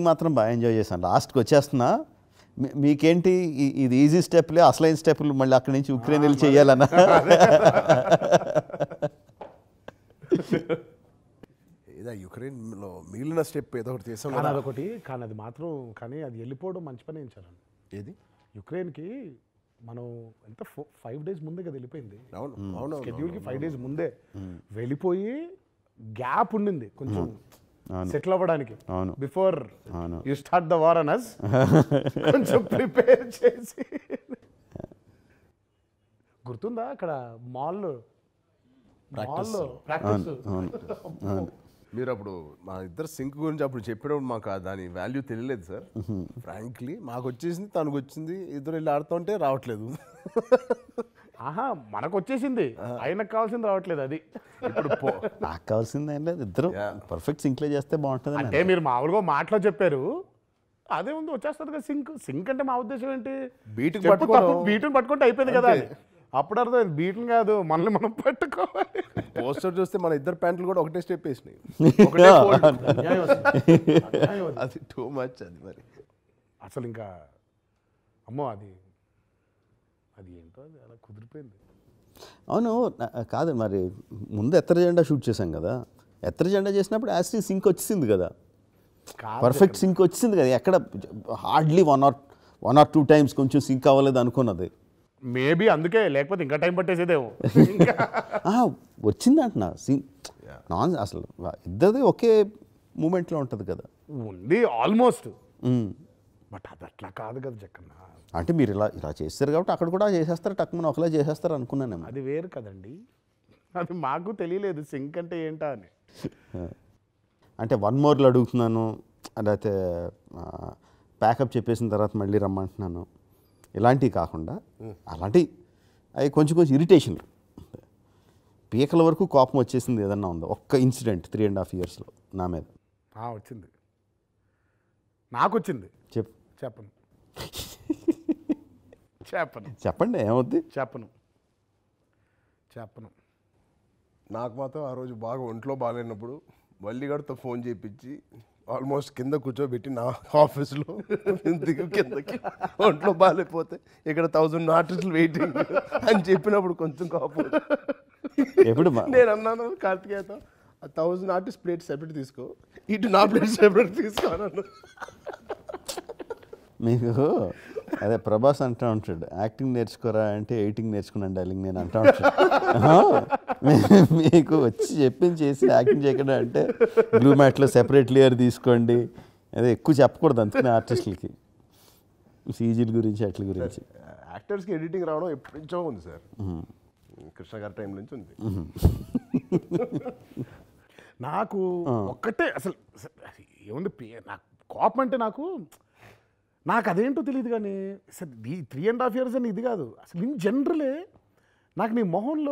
మాత్రం బాగా ఎంజాయ్ చేశాను లాస్ట్కి వచ్చేస్తున్నా మీ- మీకేంటి ఈ- ఇది ఈజీ స్టెప్లే అసలైన స్టెప్లు మళ్ళీ అక్కడి నుంచి ఉక్రెయిన్ వెళ్ళి చేయాలన్నా ఏదో యుక్రెయిన్లో మిగిలిన స్టెప్ ఏదో ఒకటి చేసాం కానీ కదా అదొకటి కానీ అది మాత్రం కానీ అది వెళ్ళిపోవడం మంచి పని ఇచ్చారండి ఏది యుక్రెయిన్కి మనం ఎంత ఫైవ్ డేస్ ముందే కదా వెళ్ళిపోయింది అవును అవును షెడ్యూల్కి ఫైవ్ డేస్ ముందే వెళ్ళిపోయి గ్యాప్ ఉండింది కొంచెం అవును. సెటిల్ అవ్వడానికి అవును. బిఫోర్ అవును. యూ స్టార్ట్ ద వార్ అనస్ కొంచెం ప్రిపేర్ చేసి గుర్తుందా అక్కడ మాల్ మాల్ ప్రాక్టీస్ అవును అవును మీరు అప్పుడు మా ఇద్దరు సింక్ గురించి అప్పుడు చెప్పినప్పుడు మాకు ఆ దాని వాల్యూ తెలియలేదు సార్ ఫ్రాంక్లీ మాకు వచ్చేసింది తనకు వచ్చింది ఇద్దరు వెళ్ళి ఆడుతుంటే రావట్లేదు ఆహా మనకు వచ్చేసింది ఆయనకు కావాల్సింది రావట్లేదు అది ఇప్పుడు పో నాకు కావాల్సింది ఏం లేదు ఇద్దరు పర్ఫెక్ట్ సింక్లే చేస్తే బాగుంటుంది అంటే మీరు మామూలుగా మాటలో చెప్పారు అదే ఉంది వచ్చేస్తుంది కదా సింక్ సింక్ అంటే మా ఉద్దేశం ఏంటి బీటుకు చెప్పు పట్టుకోవడం. తప్పు, బీటుని పట్టుకుంటే అయిపోయింది కదా అని. అప్పుడు అర్థం బీటుని కాదు మనల్ని మనం పట్టుకోవాలి పోస్టర్ చూస్తే మన ఇద్దరు ప్యాంట్లు కూడా ఒకటే స్టెప్ వేసినాయి ఒకటే fold. అన్యాయం అసలు. అన్యాయం అది. అది టూ మచ్ అది మరి అసలు ఇంకా అమ్మో అది అది ఏంటో అది అలా కుదిరిపోయింది అవును నా- కాదు మరి ముందు ఎత్తర జెండా షూట్ చేశాం కదా ఎత్తర జెండా చేసినప్పుడు యాస్టీ సింక్ వచ్చింది కదా కాదు పర్ఫెక్ట్ సింక్ వచ్చింది కదా ఎక్కడ hardly one or one or two times కొంచెం సింక్ అవ్వలేదు అనుకున్నది మేబీ అందుకే లేకపోతే ఇంకా టైం పట్టేసేదేమో ఇంకా ఆహా, వచ్చింది అంటున్నా సింక్ నాన్ అసలు ఇద్దరిది ఒకే మూమెంట్లో ఉంటుంది కదా ఉంది ఆల్మోస్ట్ మ్మ్. బట్ అది అట్లా కాదు కదా జక్కన్న అంటే మీరు ఇలా ఇలా చేస్తారు కాబట్టి అక్కడ కూడా చేసేస్తారు టక్కున ఒకలా చేసేస్తారు అనుకున్నానేమో అది వేరు కదండి అది మాకు తెలియలేదు సింక్ అంటే ఏంటా అని అంటే వన్ మోర్లు అడుగుతున్నాను లేకపోతే ప్యాకప్ చెప్పేసిన తర్వాత మళ్ళీ రమ్మంటున్నాను ఇలాంటివి కాకుండా అలాంటి అవి కొంచెం కొంచెం ఇరిటేషన్ పీకల వరకు కోపం వచ్చేసింది ఏదన్నా ఉందో ఒక్క ఇన్సిడెంట్ త్రీ అండ్ హాఫ్ ఇయర్స్లో నా మీద ఆ, వచ్చింది నాకు వచ్చింది చెప్ చెప్పను చెప్పను చెప్పండి ఏమవుద్ది చెప్పను చెప్పను నాకు మాత్రం ఆ రోజు బాగా ఒంట్లో బాగాలేనప్పుడు వల్లిగాడితో ఫోన్ చేయించి ఆల్మోస్ట్ కింద కూర్చోబెట్టి నా ఆఫీస్లో దిగు కిందకి ఒంట్లో బాగాలేకపోతే ఇక్కడ థౌజండ్ ఆర్టిస్టులు వెయిటింగ్ అని చెప్పినప్పుడు కొంచెం కోపం ఎప్పుడు మా- నేను అన్నాను కార్తికేయతో ఆ థౌజండ్ ఆర్టిస్ట్ ప్లేట్ సెపరేట్ తీసుకో ఇటు నా ప్లేట్ సెపరేట్ తీసుకో అన్నాను మీకు అదే ప్రభాస్ అంటూ ఉంటాడు యాక్టింగ్ నేర్చుకోరా అంటే ఎయిటింగ్ నేర్చుకున్నాను డార్లింగ్ నేను అంటూ ఉంటాడు ఆ, మీ- మీకు వచ్చి చెప్పింది చేసి యాక్టింగ్ చేయకుండా అంటే బ్లూ మ్యాట్లో సెపరేట్ లేయర్ తీసుకోండి అదే ఎక్కువ చెప్పకూడదు అందుకనే ఆర్టిస్టులకి సీజీల గురించి అట్ల గురించి యాక్టర్స్కి ఎడిటింగ్ రావడం ఎప్పటి నుంచో ఉంది సార్ కృష్ణ గారి టైం నుంచి ఉంది నాకు ఒక్కటే అసలు అసలు ఏముంది పే- నాకు కోపం అంటే నాకు నాకు అదేంటో తెలియదు కానీ అసలు ఈ త్రీ అండ్ హాఫ్ ఇయర్స్ అని ఇది కాదు అసలు ఇన్ జనరలే నాకు నీ మొహంలో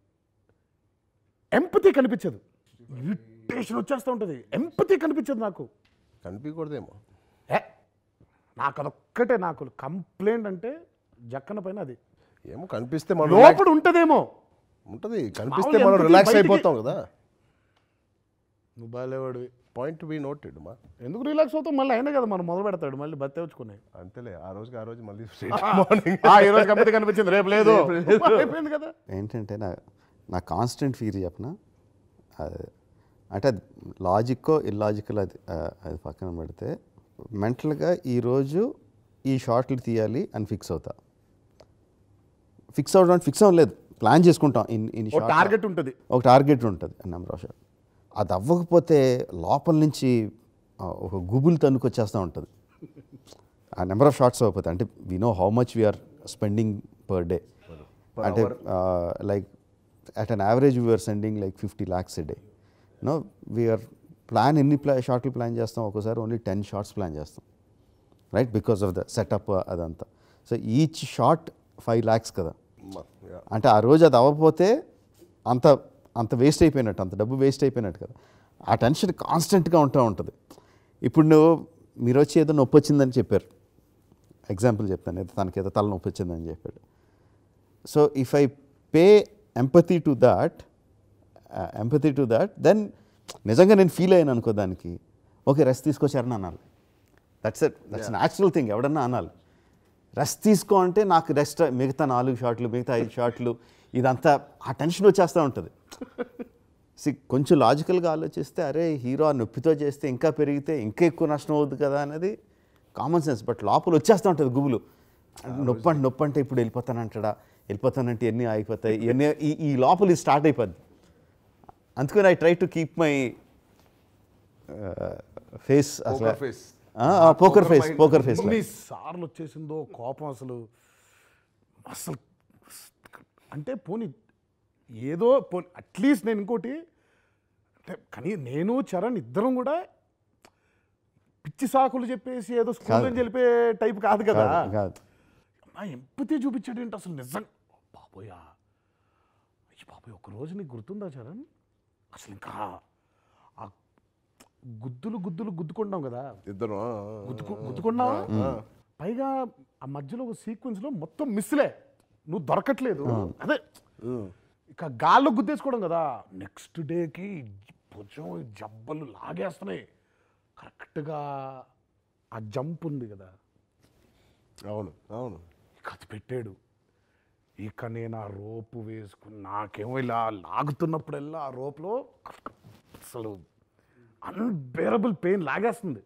ఎంపతి కనిపించదు ఇరిటేషన్ వచ్చేస్తూ ఉంటుంది ఎంపతి కనిపించదు నాకు కనిపించకూడదేమో ఏ నాకు అదొక్కటే నాకు కంప్లైంట్ అంటే జక్కన పైన అది ఏమో కనిపిస్తే మనం లోపల ఉంటుందేమో ఉంటుంది కనిపిస్తే మామూలు మనం empathy రిలాక్స్ బయటికి- అయిపోతాం కదా నువ్వు బాగాలేవాడివి పాయింట్ బి నోటెడ్ మా ఎందుకు రిలాక్స్ అవుతావు మళ్ళీ అయినా కదా మనం మొదలు పెడతాడు మళ్ళీ బత్తే వచ్చుకునే అంతేలే ఆ రోజుకి ఆ రోజు మళ్ళీ మార్నింగ్ ఈ రోజు కంపెనీ కనిపించింది రేపు లేదు అయిపోయింది కదా ఏంటంటే నా నా కాన్స్టెంట్ ఫీర్ చెప్పిన అది- అంటే అది లాజిక్కో ఇల్లాజికల్ అది ఆ, అది పక్కన పెడితే మెంటల్గా ఈరోజు ఈ షార్ట్లు తీయాలి అని ఫిక్స్ అవుతా ఫిక్స్ అవడం ఫిక్స్ అవ్వలేదు ప్లాన్ చేసుకుంటాం ఇన్ ఇన్ ఒక టార్గెట్ ఉంటుంది ఒక టార్గెట్ ఉంటుంది నెంబర్ ఆఫ్ షాట్ అది అవ్వకపోతే లోపల నుంచి ఆ, ఒక గుబులు తన్నుకొచ్చేస్తూ ఉంటుంది ఆ నెంబర్ ఆఫ్ షార్ట్స్ అవ్వకపోతే అంటే we know how much we're spending per day అంటే like at an average we're sending like fifty lakhs a day no we're plan ఎన్ని ప్లా షార్ట్లు ప్లాన్ చేస్తాం ఒక్కోసారి ఓన్లీ టెన్ షార్ట్స్ ప్లాన్ చేస్తాం right because of the setup అదంతా so each short five lakhs కదా అంటే ఆ రోజు అది అవ్వకపోతే అంత అంత వేస్ట్ అయిపోయినట్టు అంత డబ్బు వేస్ట్ అయిపోయినట్టు కదా ఆ టెన్షన్ కాన్స్టెంట్గా ఉంటూ ఉంటుంది ఇప్పుడు నువ్వు మీరు వచ్చి ఏదో నొప్పి వచ్చిందని చెప్పారు ఎగ్జాంపుల్ చెప్తాను ఏదో తనకి ఏదో తల నొప్పి వచ్చిందని చెప్పాడు so if I pay empathy to that empathy to that then నిజంగా నేను ఫీల్ అయ్యాను అనుకో దానికి ఓకే రెస్ట్ తీసుకొచ్చారని అనాలి that's at that's natural thing ఎవడన్నా అనాలి రెస్ట్ తీసుకో అంటే నాకు రెస్ట్ మిగతా నాలుగు షాట్లు మిగతా ఐదు షాట్లు ఇదంతా ఆ టెన్షన్ వచ్చేస్తూ ఉంటుంది సి కొంచెం లాజికల్గా ఆలోచిస్తే అరే హీరో ఆ నొప్పితో చేస్తే ఇంకా పెరిగితే ఇంకా ఎక్కువ నష్టం అవుతుంది కదా అనేది కామన్ సెన్స్ బట్ లోపల వచ్చేస్తూ ఉంటుంది గుబులు నొప్పి అంటే నొప్పి అంటే ఇప్పుడు వెళ్ళిపోతానంటాడా వెళ్ళిపోతానంటే ఎన్ని ఆగిపోతాయి ఇవన్నీ ఈ ఈ లోపల ఇది స్టార్ట్ అయిపోద్ది అందుకని I try to keep my face అసలు Poker face. Poker face poker face ఎన్ని సార్లు వచ్చేసిందో కోపం అసలు అసలు అంటే పోనీ ఏదో పోనీ అట్లీస్ట్ నేను ఇంకోటి అంటే కానీ నేను చరణ్ ఇద్దరం కూడా పిచ్చి సాకులు చెప్పేసి ఏదో స్కూల్ అని చెప్పే టైప్ కాదు కదా కాదు నా ఎంపతి చూపించాడు ఏంటి అసలు నిజం బాబోయా అయ్యి బాబోయ్ ఒక రోజు నీకు గుర్తుందా చరణ్ అసలు ఇంకా ఆ గుద్దులు గుద్దులు గుద్దుకుంటాం కదా ఇద్దరు ఆ, ఆ, గుద్దుకు గుద్దుకున్నావా పైగా ఆ మధ్యలో ఒక సీక్వెన్స్ లో మొత్తం మిస్లే నువ్వు దొరకట్లేదు అదే ఉమ్. ఇక గాల్లో గుద్దేసుకోవడం కదా నెక్స్ట్ డేకి భుజం ఈ జబ్బలు లాగేస్తున్నాయి కరెక్ట్గా ఆ జంప్ ఉంది కదా అవును అవును ఇక అది పెట్టాడు ఇక నేను ఆ రోపు వేసుకుని నాకేమో ఇలా లాగుతున్నప్పుడల్లా ఆ రోప్లో అసలు అన్బేరబుల్ పెయిన్ లాగేస్తుంది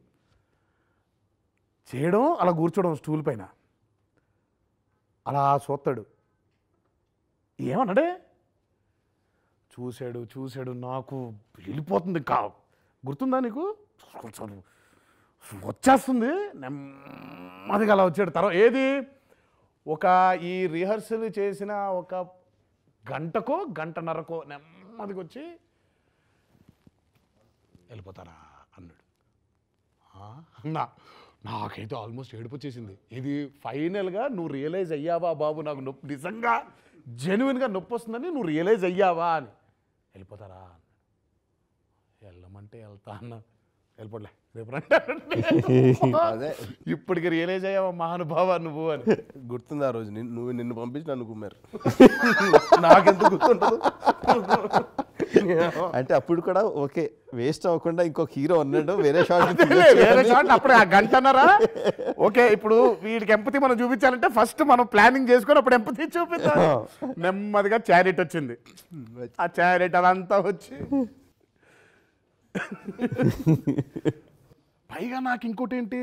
చేయడం అలా కూర్చోవడం స్టూల్ పైన అలా చూస్తాడు ఏమన్నాడే చూశాడు చూశాడు నాకు వెళ్ళిపోతుంది ఇంకా గుర్తుందా నీకు వచ్చేస్తుంది నెమ్మదిగా అలా వచ్చాడు తర్వాత ఏది ఒక ఈ రిహర్సల్ చేసిన ఒక గంటకో గంటన్నరకో నెమ్మదిగా వచ్చి వెళ్ళిపోతారా అన్నాడు ఆ? నా నాకైతే ఆల్మోస్ట్ ఏడుపు వచ్చేసింది ఇది ఫైనల్గా నువ్వు రియలైజ్ అయ్యావా బాబు నాకు నొప్పి నిజంగా జెన్యున్గా నొప్పి వస్తుందని నువ్వు రియలైజ్ అయ్యావా అని వెళ్ళిపోతారా అన్నాడు వెళ్ళమంటే వెళ్తా అన్న వెళ్ళిపోలే రేపు రండి అదే ఇప్పటికి రియలైజ్ అయ్యావా మహానుభావ నువ్వు అని గుర్తుంది ఆ రోజు నిన్ను- నువ్వు నిన్ను పంపించి నన్ను కుమ్మారు నాకెందుకు గుర్తుండదు అంటే అప్పుడు కూడా ఓకే వేస్ట్ అవ్వకుండా ఇంకొక హీరో ఉన్నాడు వేరే షాట్ వేరే షాట్ అప్పుడే ఆ గంటన్నరా ఓకే ఇప్పుడు వీడికి ఎంపతి మనం చూపించాలంటే ఫస్ట్ మనం ప్లానింగ్ చేసుకొని అప్పుడు ఎంపతి చూపిద్దాం నెమ్మదిగా చారిట్ వచ్చింది ఆ చారిట్ అదంతా వచ్చి పైగా నాకు ఇంకోటి ఏంటి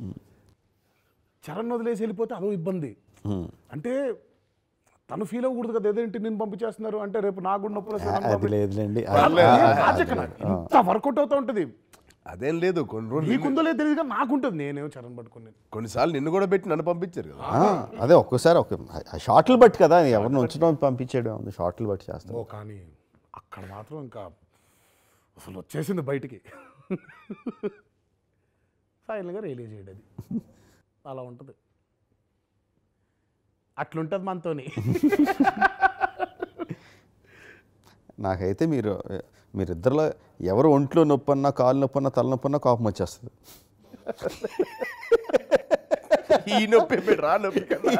చరణ్ వదిలేసి వెళ్ళిపోతే అదో ఇబ్బంది అంటే తను ఫీల్ అవ్వకూడదు కదా ఏదేంటి నేను పంపించేస్తున్నారు అంటే రేపు నాకు కూడా నొప్పులు వస్తాయి, నన్ను అది పంపి- లేదులేండి అదే లాజిక్ నాకు. ఇంత వర్కౌట్ అవుతా ఉంటుంది అదేం లేదు కొన్ని రోజులు నీకుందో లేదు తెలియదు కానీ నాకుంటుంది నేనేమో చరణ్ పట్టుకుని కొన్నిసార్లు నిన్ను కూడా పెట్టి నన్ను పంపించారు కదా ఆ, అదే ఒక్కోసారి ఒక ఆ షార్ట్లు బట్టి కదా ఎవరిని ఉంచడం పంపించేయడం ఉంది షార్ట్లు బట్టి చేస్తాం ఓ కానీ అక్కడ మాత్రం ఇంకా అసలు వచ్చేసింది బయటికి ఫైనల్గా రిలీజ్ చేయడం అది అలా ఉంటుంది అట్లుంటుంది మనతోని నాకైతే మీరు మీరిద్దరిలో ఎవరు ఒంట్లో నొప్పి అన్నా కాలు నొప్పి అన్నా తల నొప్పి అన్నా కోపం వచ్చేస్తుంది ఈ నొప్పి పెట్టి రా నొప్పి కదా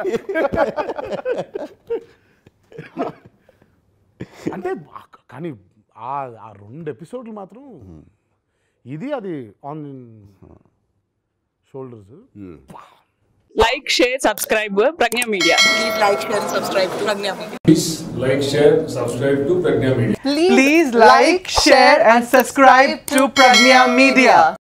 అంటే ఆ- కానీ ఆ ఆ రెండు ఎపిసోడ్లు మాత్రం ఇది అది on shoulders like, share, subscribe Pragnya Media. Please like, share, and subscribe to Pragnya Media. Please like, share, subscribe to Pragnya Media. Please like, share, and subscribe to Pragnya Media.